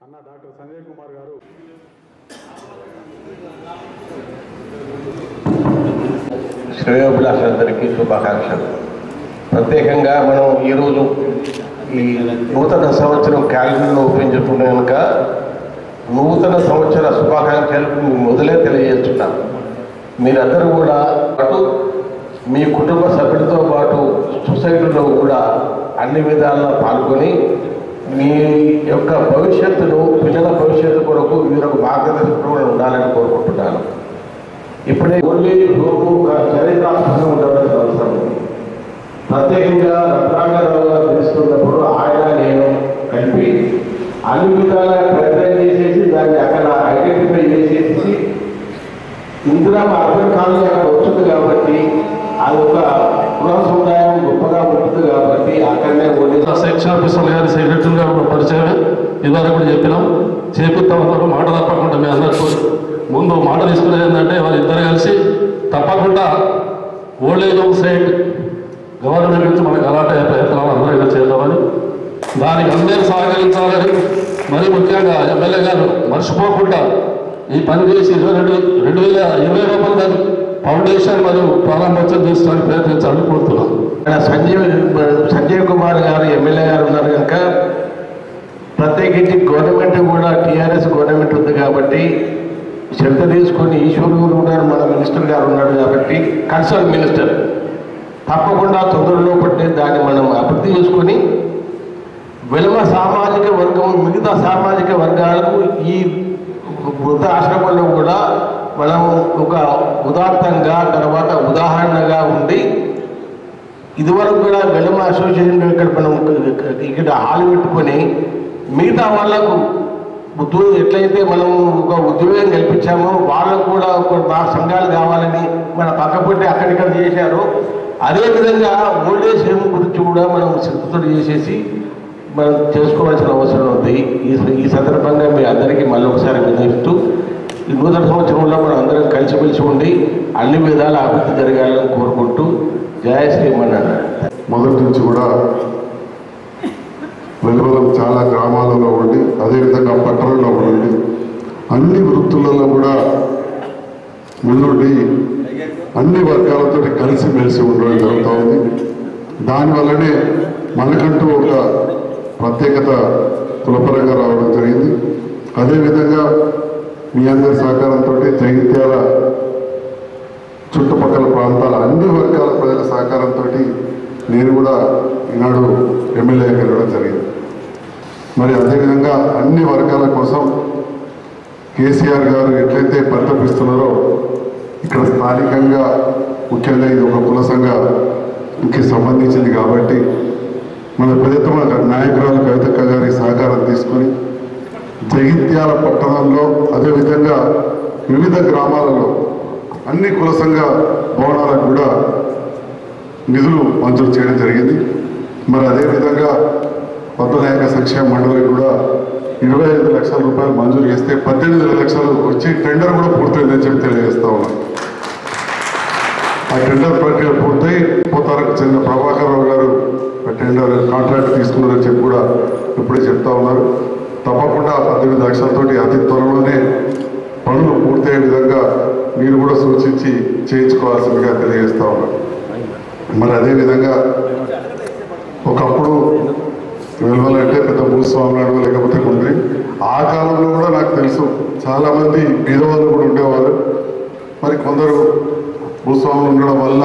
అన్న డాక్టర్ సంజయ్ కుమార్ గారు శ్రేయోభిలాషులందరికీ శుభాకాంక్షలు ప్రత్యేకంగా మనం ఈరోజు ఈ నూతన సంవత్సరం క్యాలెండర్లో ఓపెన్ చేసుకుంటే కనుక నూతన సంవత్సర శుభాకాంక్షలు మీకు మొదలే తెలియజేస్తున్నాం మీరందరూ కూడా పాటు మీ కుటుంబ సభ్యులతో పాటు సొసైటీలో కూడా అన్ని విధాలా పాల్గొని మీ యొక్క భవిష్యత్తును పిల్లల భవిష్యత్తు కొరకు మీరు ఒక మార్గదర్శకుడు ఉండాలని కోరుకుంటున్నాను ఇప్పుడే ఓన్లీ రూపు ఒక చరిత్రాత్మకంగా ఉండవలసిన అవసరం ఉంది ప్రత్యేకంగా రత్నాకరావు గారు తెలుస్తున్నప్పుడు ఆయన నేను కలిపి అన్ని విధాలుగా ప్రయత్నం చేసేసి దాన్ని అక్కడ ఐడెంటిఫై చేసేసి ఇందిరా అర్బన్ కాలనీ అక్కడ వచ్చింది కాబట్టి అది ఒక గృహ సముదాయం గొప్పగా ఉంటుంది కాబట్టి అక్కడనే ఓన్లీ సెక్షన్ ఆఫీసర్ గారి సెక్రటరీ గారు కూడా పరిచయమే ఇదివరకు కూడా చెప్పినాం చేపిస్తామన్నారు మాట తప్పకుండా మీ అందరికీ ముందు మాట తీసుకునేది ఏంటంటే వాళ్ళు ఇద్దరు కలిసి తప్పకుండా old age home site government నుంచి మనకు అలాంటి ప్రయత్నాలు అందరూ ఇలా చేద్దామని దానికి అందరూ సహకరించాలని మరి ముఖ్యంగా ఎమ్మెల్యే గారు మర్చిపోకుండా ఈ పని చేసి ఇరవై రెండు రెండు వేల ఇరవై రూపాయలు దాని ఫౌండేషన్ మరియు ప్రారంభోత్సవం చేసుకోవడానికి ప్రయత్నించాలని కోరుతున్నాను ఇక్కడ సంజీవ్ సంజయ్ కుమార్ గారు ఎమ్మెల్యే గారు ఉన్నారు కనుక ప్రత్యేకించి గవర్నమెంట్ కూడా టీఆర్ఎస్ గవర్నమెంట్ ఉంది కాబట్టి శ్రద్ధ తీసుకొని ఈశ్వరుడు ఉన్నారు మన మినిస్టర్ గారు ఉన్నారు కాబట్టి కన్సర్న్ మినిస్టర్ తప్పకుండా తొందరలో పట్టే దాన్ని మనం అభివృద్ధి చేసుకొని వెలుమ సామాజిక వర్గం మిగతా సామాజిక వర్గాలకు ఈ వృద్ధాశ్రమంలో కూడా మనం ఒక ఉదాత్తంగా తర్వాత ఉదాహరణగా ఉండి ఇదివరకు కూడా వెలుమ అసోసియేషన్ ఇక్కడ మనం ఇక్కడ హాల్ పెట్టుకొని మిగతా వాళ్ళకు ఉద్యోగం ఎట్లయితే మనం ఒక ఉద్యోగం కల్పించామో వాళ్ళకు కూడా ఒక మా సంఘాలు కావాలని మన పక్కపొట్టి అక్కడిక్కడ చేశారు అదేవిధంగా ఓల్డేజ్ హోమ్ గురించి కూడా మనం శ్రద్ధతో చేసేసి మనం చేసుకోవాల్సిన అవసరం ఉంది ఈ ఈ సందర్భంగా మీ అందరికీ మళ్ళీ ఒకసారి వినిపిస్తూ ఈ నూతన సంవత్సరంలో మనం అందరం కలిసిమెలిసి ఉండి అన్ని విధాల అభివృద్ధి జరగాలని కోరుకుంటూ జయ శ్రీమన్నారాయణ మొదటి నుంచి కూడా వెలువలం చాలా గ్రామాలలో ఉండి అదేవిధంగా పట్టణంలో ఉండి అన్ని వృత్తులలో కూడా ముందుండి అన్ని వర్గాలతో కలిసిమెలిసి ఉండడం జరుగుతూ ఉంది దానివల్లనే మనకంటూ ఒక ప్రత్యేకత కులపరంగా రావడం జరిగింది అదేవిధంగా మీ అందరి సహకారంతో జగిత్యాల చుట్టుపక్కల ప్రాంతాల అన్ని వర్గాల ప్రజల సహకారంతో నేను కూడా ఈనాడు ఎమ్మెల్యేగా వెళ్ళడం జరిగింది మరి అదేవిధంగా అన్ని వర్గాల కోసం కేసీఆర్ గారు ఎట్లయితే పరితపిస్తున్నారో ఇక్కడ స్థానికంగా ముఖ్యంగా ఇది ఒక కుల సంఘకి సంబంధించింది కాబట్టి మన ప్రయత్న నాయకురాలు కవితక్క గారి సహకారం తీసుకొని జగిత్యాల పట్టణంలో అదేవిధంగా వివిధ గ్రామాలలో అన్ని కుల సంఘ భవనాలకు కూడా నిధులు మంజూరు చేయడం జరిగింది మరి అదేవిధంగా పద్మనాయక సంక్షేమ మండలికి కూడా ఇరవై ఐదు లక్షల రూపాయలు మంజూరు చేస్తే పద్దెనిమిది లక్షలు వచ్చి టెండర్ కూడా పూర్తయిందని చెప్పి తెలియజేస్తా ఉన్నాను ఆ టెండర్ ప్రక్రియ పూర్తయి పోతారకు చెందిన ప్రభాకర్ రావు గారు ఆ టెండర్ కాంట్రాక్ట్ తీసుకున్నారని చెప్పి కూడా ఇప్పుడే చెప్తా ఉన్నారు తప్పకుండా పద్దెనిమిది లక్షలతోటి అతి త్వరలోనే పనులు పూర్తయ్యే విధంగా మీరు కూడా సూచించి చేయించుకోవాల్సిందిగా తెలియజేస్తా ఉన్నారు మరి అదేవిధంగా ఒకప్పుడు వెలువలంటే పెద్ద భూస్వాములు లేకపోతే కుండ్రి ఆ కాలంలో కూడా నాకు తెలుసు చాలామంది బీదవాళ్ళు కూడా ఉండేవారు మరి కొందరు భూస్వాములు ఉండడం వల్ల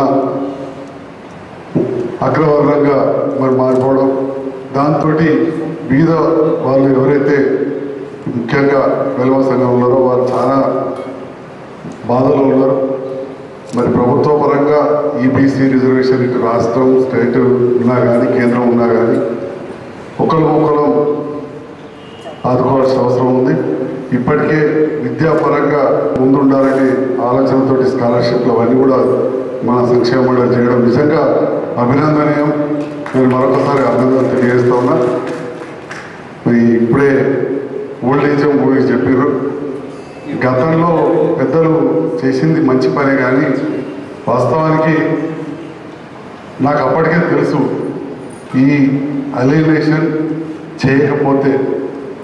అగ్రవర్ణంగా మరి మారిపోవడం దాంతో బీద వాళ్ళు ఎవరైతే ముఖ్యంగా వెలువ సంఘం ఉన్నారో వారు చాలా బాధలో ఉన్నారు మరి ప్రభుత్వ పరంగా ఈబీసీ రిజర్వేషన్ ఇటు రాష్ట్రం స్టేట్ ఉన్నా కానీ కేంద్రం ఉన్నా కానీ ఒకరు ఒకరు ఆదుకోవాల్సిన అవసరం ఉంది ఇప్పటికే విద్యాపరంగా ముందుండాలనే ఆలోచనతోటి స్కాలర్షిప్లు అవన్నీ కూడా మన సంక్షేమ మండలి చేయడం నిజంగా అభినందనీయం నేను మరొకసారి అభినందన తెలియజేస్తా ఉన్నా మరి ఇప్పుడే ఓల్డ్ ఏజ్ హోమ్ గురించి చెప్పారు గతంలో పెద్దలు చేసింది మంచి పనే కానీ వాస్తవానికి నాకు అప్పటికే తెలుసు ఈ అలైనేషన్ చేయకపోతే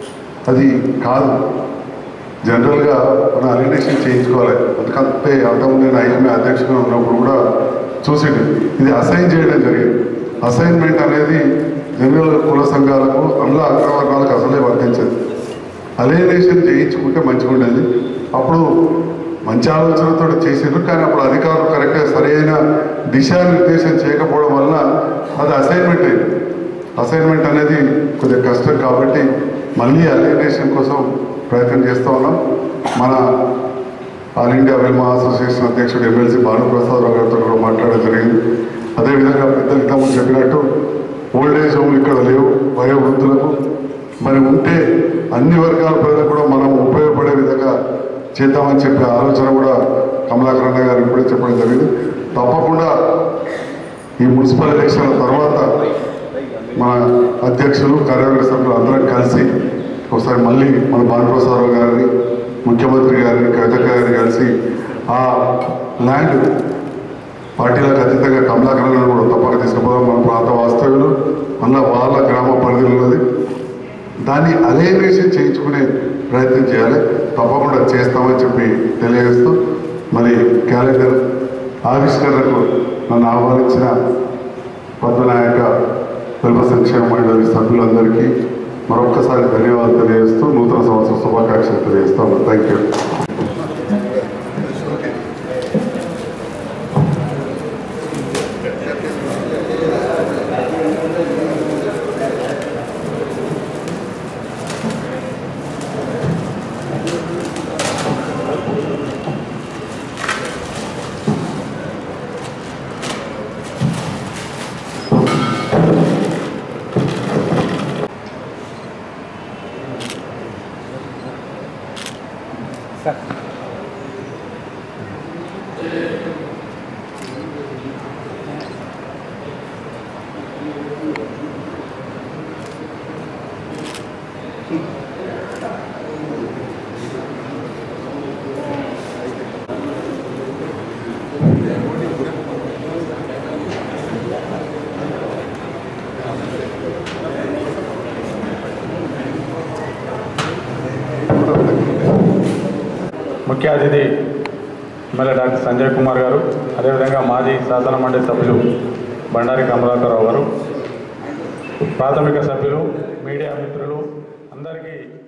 అది కాదు జనరల్గా మన అలినేషన్ చేయించుకోవాలి అందుకంటే అంతకుముందు నేను ఐఎంఏ అధ్యక్షుగా ఉన్నప్పుడు కూడా చూసిండు ఇది అసైన్ చేయడం జరిగింది అసైన్మెంట్ అనేది జనరల్ కుల సంఘాలకు అందులో అగ్రవర్ణాలకు అసలే వర్తించదు అలైనేషన్ చేయించుకుంటే మంచిగా ఉండేది అప్పుడు మంచి ఆలోచనతో చేసిండ్రు కానీ అప్పుడు అధికారులు కరెక్ట్గా సరైన దిశానిర్దేశం చేయకపోవడం వలన అది అసైన్మెంట్ అయింది అసైన్మెంట్ అనేది కొద్దిగా కష్టం కాబట్టి మళ్ళీ అలైనేషన్ కోసం ప్రయత్నం చేస్తూ ఉన్నాం మన ఆల్ ఇండియా వెల్మా అసోసియేషన్ అధ్యక్షుడు ఎమ్మెల్సీ భానుప్రసాదరావు గారితో కూడా మాట్లాడడం జరిగింది అదేవిధంగా పెద్దలు ఇంతకుముందు చెప్పినట్టు ఓల్డ్ ఏజ్ హోమ్లు ఇక్కడ లేవు వయోవృద్ధులకు మరి ఉంటే అన్ని వర్గాల ప్రజలకు కూడా మనం ఉపయోగపడే విధంగా చేద్దామని చెప్పే ఆలోచన కూడా కమలాకరణ గారు ఇప్పుడే చెప్పడం జరిగింది తప్పకుండా ఈ మున్సిపల్ ఎలక్షన్ల తర్వాత మన అధ్యక్షులు కార్యవర్గ సభ్యులు అందరం కలిసి ఒకసారి మళ్ళీ మన భానుప్రసాదరావు గారిని ముఖ్యమంత్రి గారిని కవిత గారిని కలిసి ఆ ల్యాండ్ పార్టీలకు అతీతంగా కమలాకరణను కూడా తప్పక తీసుకుపోదాం మన ప్రాంత వాస్తవ్యులు మళ్ళీ వాళ్ళ గ్రామ పరిధిలో ఉన్నది దాన్ని అలైనేషన్ చేయించుకునే ప్రయత్నం చేయాలి తప్పకుండా చేస్తామని చెప్పి తెలియజేస్తూ మరి క్యాలెండర్ ఆవిష్కరణకు నన్ను ఆహ్వానించిన పద్మనాయక శిల్ప సంక్షేమ మండలి సభ్యులందరికీ మరొక్కసారి ధన్యవాదాలు తెలియజేస్తూ నూతన సంవత్సర శుభాకాంక్షలు తెలియజేస్తాము థ్యాంక్ యూ ముఖ్య అతిథి ఎమ్మెల్యే డాక్టర్ సంజయ్ కుమార్ గారు అదేవిధంగా మాజీ శాసన మండలి సభ్యులు బండారి కమలాకరరావు గారు ప్రాథమిక సభ్యులు మీడియా మిత్రులు అందరికీ